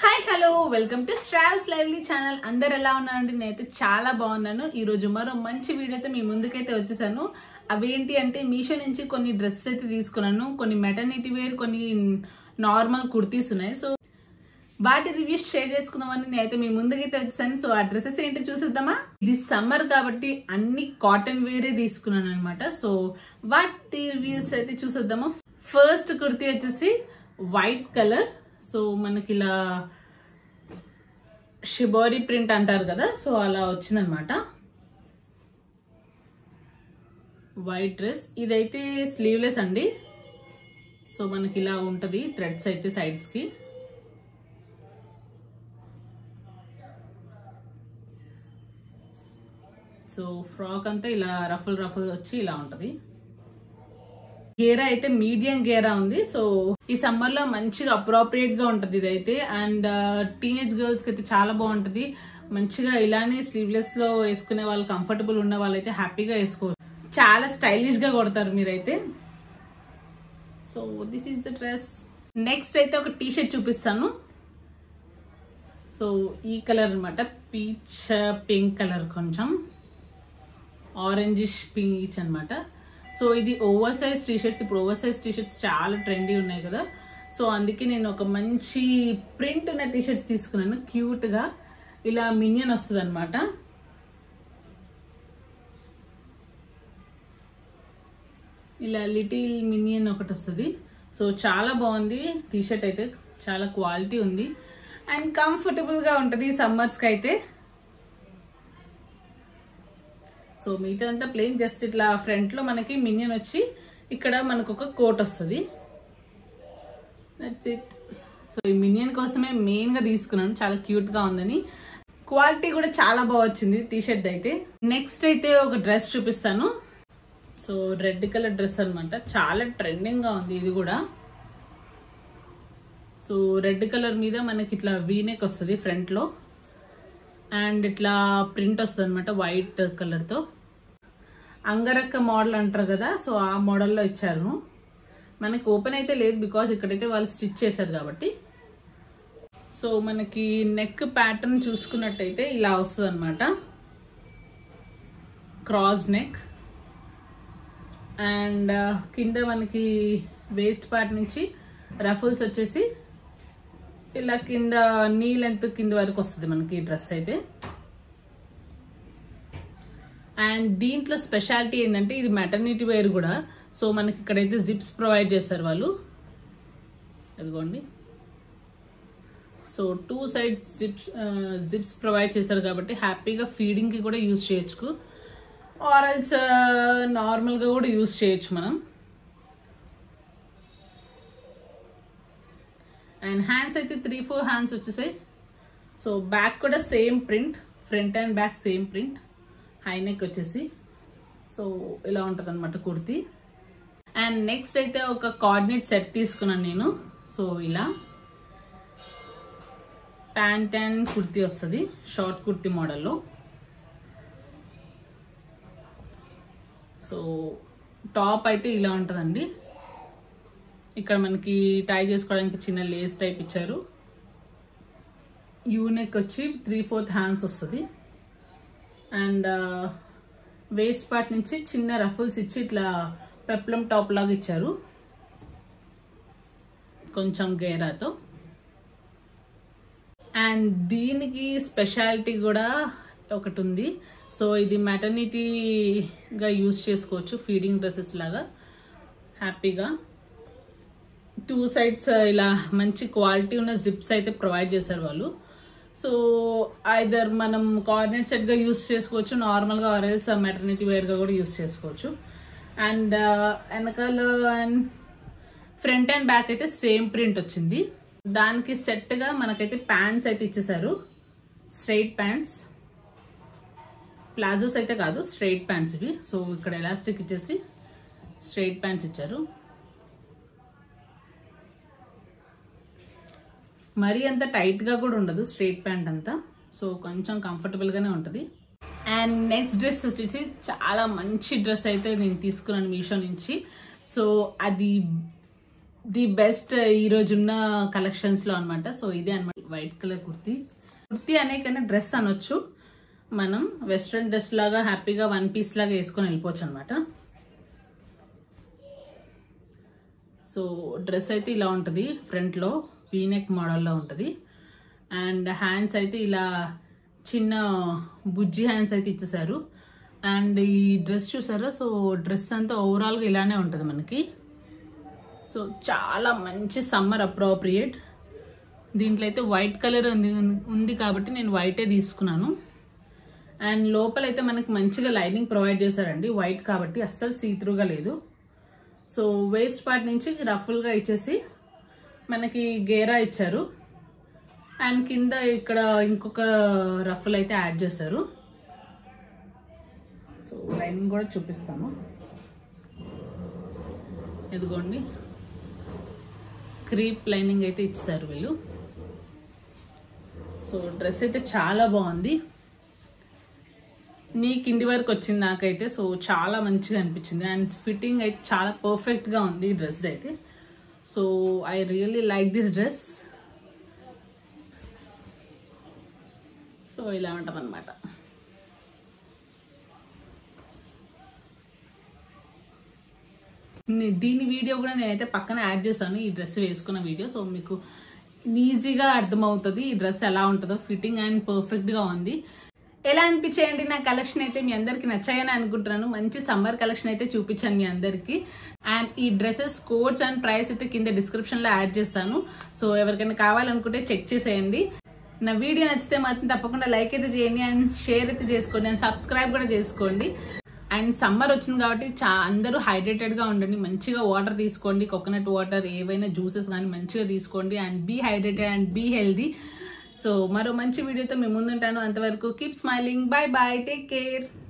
hi hello welcome to స్ట్రావ్స్ lively channel అందరు ఎలా ఉన్నారండి నేనైతే చాలా బాగున్నాను ఈ రోజు మరో మంచి వీడియోతో మీ ముందుకైతే వచ్చేసాను అవేంటి అంటే మీషో నుంచి కొన్ని డ్రెస్సెస్ అయితే తీసుకున్నాను కొన్ని మెటర్నిటీ వేర్ కొన్ని నార్మల్ కుర్తీస్ ఉన్నాయి సో వాటి రివ్యూస్ షేర్ చేసుకుందామని నేనైతే మీ ముందుకైతే వచ్చేసాను సో ఆ డ్రెస్సెస్ ఏంటో చూసేద్దామా ఇది సమ్మర్ కాబట్టి అన్ని కాటన్ వేరే తీసుకున్నాను అనమాట సో వాటి రివ్యూస్ అయితే చూసేద్దామా ఫస్ట్ కుర్తీ వచ్చేసి వైట్ కలర్ సో మనకి ఇలా షిబోరి ప్రింట్ అంటారు కదా సో అలా వచ్చిందనమాట వైట్ డ్రెస్ ఇదైతే స్లీవ్లెస్ అండి సో మనకి ఇలా ఉంటుంది థ్రెడ్స్ అయితే సైడ్స్కి సో ఫ్రాక్ అంతా ఇలా రఫుల్ రఫుల్ వచ్చి ఇలా ఉంటది గేరా అయితే మీడియం గేరా ఉంది సో ఈ సమ్మర్ లో మంచిగా అప్రోప్రియేట్ గా ఉంటది ఇదైతే అండ్ టీనేజ్ గర్ల్స్ కి అయితే చాలా బాగుంటది మంచిగా ఇలానే స్లీవ్లెస్ లో వేసుకునే వాళ్ళు కంఫర్టబుల్ ఉన్న వాళ్ళైతే హ్యాపీగా వేసుకోవచ్చు చాలా స్టైలిష్ గా కొడతారు మీరైతే so this is the dress next అయితే ఒక టీ షర్ట్ చూపిస్తాను సో ఈ కలర్ అనమాట పీచ్ పింక్ కలర్ కొంచెం ఆరెంజిష్ పీచ్ అన్నమాట సో ఇది ఓవర్ సైజ్ టీ షర్ట్స్ ఇప్పుడు ఓవర్ సైజ్ టీ షర్ట్స్ చాలా ట్రెండీ ఉన్నాయి కదా సో అందుకే నేను ఒక మంచి ప్రింట్ ఉన్న టీ షర్ట్స్ తీసుకున్నాను క్యూట్ గా ఇలా మినియన్ వస్తుంది అనమాట ఇలా లిటిల్ మినియన్ ఒకటి వస్తుంది సో చాలా బాగుంది టీ షర్ట్ అయితే చాలా క్వాలిటీ ఉంది అండ్ కంఫర్టబుల్ గా ఉంటుంది సమ్మర్స్ కి అయితే సో మిగతా అంతా ప్లెయిన్ జస్ట్ ఇట్లా ఫ్రంట్ లో మనకి మినియన్ వచ్చి ఇక్కడ మనకు ఒక కోట్ వస్తుంది దట్స్ ఇట్ సో ఈ మినియన్ కోసమే మెయిన్ గా తీసుకున్నాను చాలా క్యూట్ గా ఉందని క్వాలిటీ కూడా చాలా బాగా వచ్చింది టీ షర్ట్ అయితే నెక్స్ట్ అయితే ఒక డ్రెస్ చూపిస్తాను సో రెడ్ కలర్ డ్రెస్ అనమాట చాలా ట్రెండింగ్ గా ఉంది ఇది కూడా సో రెడ్ కలర్ మీద మనకి ఇట్లా వీనెక్ వస్తుంది ఫ్రంట్ లో అండ్ ఇట్లా ప్రింట్ వస్తుంది అనమాట వైట్ కలర్తో అంగరక్క మోడల్ అంటారు కదా సో ఆ మోడల్లో ఇచ్చారు మనకి ఓపెన్ అయితే లేదు బికాస్ ఇక్కడైతే వాళ్ళు స్టిచ్ చేశారు కాబట్టి సో మనకి నెక్ ప్యాటర్న్ చూసుకున్నట్టయితే ఇలా వస్తుంది అనమాట క్రాస్ నెక్ అండ్ కింద మనకి వేస్ట్ పార్ట్ నుంచి రఫుల్స్ వచ్చేసి ఇలా కింద నీ లెంత్ కింద వరకు వస్తుంది మనకి ఈ డ్రెస్ అయితే అండ్ దీంట్లో స్పెషాలిటీ ఏంటంటే ఇది మెటర్నిటీ వేర్ కూడా సో మనకి ఇక్కడైతే జిప్స్ ప్రొవైడ్ చేస్తారు వాళ్ళు అదిగోండి so two side zips zips provide చేశారు కాబట్టి హ్యాపీగా ఫీడింగ్కి కూడా యూజ్ చేయొచ్చు ఆరల్స్ నార్మల్గా కూడా యూజ్ చేయొచ్చు మనం అండ్ హ్యాండ్స్ అయితే త్రీ ఫోర్ హ్యాండ్స్ వచ్చేసాయి సో బ్యాక్ కూడా same print front and back same print high neck వచ్చేసి సో ఇలా ఉంటుంది అనమాట కుర్తీ అండ్ నెక్స్ట్ అయితే ఒక కోఆర్డినేట్ సెట్ తీసుకున్నాను నేను సో ఇలా ప్యాంట్ అండ్ కుర్తీ వస్తుంది షార్ట్ కుర్తీ మోడల్లో సో టాప్ అయితే ఇలా ఉంటుందండి ఇక్కడ మనకి టై చేసుకోవడానికి చిన్న లేస్ టైప్ ఇచ్చారు యూనెక్ వచ్చి త్రీ ఫోర్త్ హ్యాండ్స్ వస్తుంది అండ్ వేస్ట్ పార్ట్ నుంచి చిన్న రఫుల్స్ ఇచ్చి ఇట్లా పెప్లం టాప్ లాగా ఇచ్చారు కొంచెం గేరాతో అండ్ దీనికి స్పెషాలిటీ కూడా ఒకటి ఉంది సో ఇది మెటర్నిటీగా యూజ్ చేసుకోవచ్చు ఫీడింగ్ డ్రెస్సెస్ లాగా హ్యాపీగా టూ సైడ్స్ ఇలా మంచి క్వాలిటీ ఉన్న జిప్స్ అయితే ప్రొవైడ్ చేశారు వాళ్ళు సో ఐదర్ మనం కోఆర్డినేట్ సెట్గా యూస్ చేసుకోవచ్చు నార్మల్గా ఆర్ఎల్స్ మెటర్నిటీ వేర్గా కూడా యూస్ చేసుకోవచ్చు అండ్ వెనకాల అండ్ ఫ్రంట్ అండ్ బ్యాక్ అయితే సేమ్ ప్రింట్ వచ్చింది దానికి సెట్గా మనకైతే ప్యాంట్స్ అయితే ఇచ్చేసారు స్ట్రైట్ ప్యాంట్స్ ప్లాజోస్ అయితే కాదు స్ట్రైట్ ప్యాంట్స్ ఇవి సో ఇక్కడ ఎలాస్టిక్ ఇచ్చేసి స్ట్రైట్ ప్యాంట్స్ ఇచ్చారు మరీ అంత టైట్గా కూడా ఉండదు స్ట్రైట్ ప్యాంట్ అంతా సో కొంచెం కంఫర్టబుల్గానే ఉంటుంది అండ్ నెక్స్ట్ డ్రెస్ వచ్చేసి చాలా మంచి డ్రెస్ అయితే నేను తీసుకున్నాను మీషో నుంచి సో అది ది బెస్ట్ ఈ రోజున్న కలెక్షన్స్ లో అనమాట సో ఇదే అనమాట వైట్ కలర్ కుర్తీ కుర్తీ అనే కన్నా డ్రెస్ అనొచ్చు మనం వెస్ట్రన్ డ్రెస్ లాగా హ్యాపీగా వన్ పీస్ లాగా వేసుకొని వెళ్ళిపోవచ్చు అనమాట సో డ్రెస్ అయితే ఇలా ఉంటుంది ఫ్రంట్లో వీనెక్ మోడల్లో ఉంటుంది అండ్ హ్యాండ్స్ అయితే ఇలా చిన్న బుజ్జి హ్యాండ్స్ అయితే ఇచ్చేసారు అండ్ ఈ డ్రెస్ చూసారా సో డ్రెస్ అంతా ఓవరాల్గా ఇలానే ఉంటుంది మనకి సో చాలా మంచి సమ్మర్ అప్రోప్రియేట్ దీంట్లో అయితే వైట్ కలర్ ఉంది ఉంది కాబట్టి నేను వైటే తీసుకున్నాను అండ్ లోపల అయితే మనకి మంచిగా లైనింగ్ ప్రొవైడ్ చేశారండి వైట్ కాబట్టి అస్సలు సీత్రూగా లేదు సో వేస్ట్ పార్ట్ నుంచి రఫుల్గా ఇచ్చేసి మనకి గేరా ఇచ్చారు అండ్ కింద ఇక్కడ ఇంకొక రఫుల్ అయితే యాడ్ చేశారు సో లైనింగ్ కూడా చూపిస్తాను ఇదిగోండి క్రీప్ లైనింగ్ అయితే ఇచ్చేసారు వీళ్ళు సో డ్రెస్ అయితే చాలా బాగుంది నీ కింది వరకు వచ్చింది నాకైతే సో చాలా మంచిగా అనిపించింది అండ్ ఫిట్టింగ్ అయితే చాలా పర్ఫెక్ట్గా ఉంది ఈ డ్రెస్ అయితే so I really like this dress so ఇలా ఉంటుంది అనమాట దీని వీడియో కూడా నేనైతే పక్కన యాడ్ చేశాను ఈ డ్రెస్ వేసుకున్న వీడియో సో మీకు ఈజీగా అర్థమవుతుంది ఈ డ్రెస్ ఎలా ఉంటుందో ఫిట్టింగ్ అండ్ పర్ఫెక్ట్గా ఉంది ఎలా అనిపించేయండి నా కలెక్షన్ అయితే మీ అందరికి నచ్చాయని అనుకుంటున్నాను మంచి సమ్మర్ కలెక్షన్ అయితే చూపించాను మీ అందరికి అండ్ ఈ డ్రెస్సెస్ కోడ్స్ అండ్ ప్రైస్ అయితే కింద డిస్క్రిప్షన్ లో యాడ్ చేస్తాను సో ఎవరికైనా కావాలనుకుంటే చెక్ చేసేయండి నా వీడియో నచ్చితే మాత్రం తప్పకుండా లైక్ అయితే చేయండి అండ్ షేర్ అయితే చేసుకోండి అండ్ సబ్స్క్రైబ్ కూడా చేసుకోండి అండ్ సమ్మర్ వచ్చింది కాబట్టి చా అందరూ హైడ్రేటెడ్ గా ఉండండి మంచిగా వాటర్ తీసుకోండి కోకోనట్ వాటర్ ఏవైనా జ్యూసెస్ కానీ మంచిగా తీసుకోండి and be hydrated and be healthy so మరో మంచి వీడియోతో మేము ముందుంటాను అంతవరకు keep smiling bye bye take care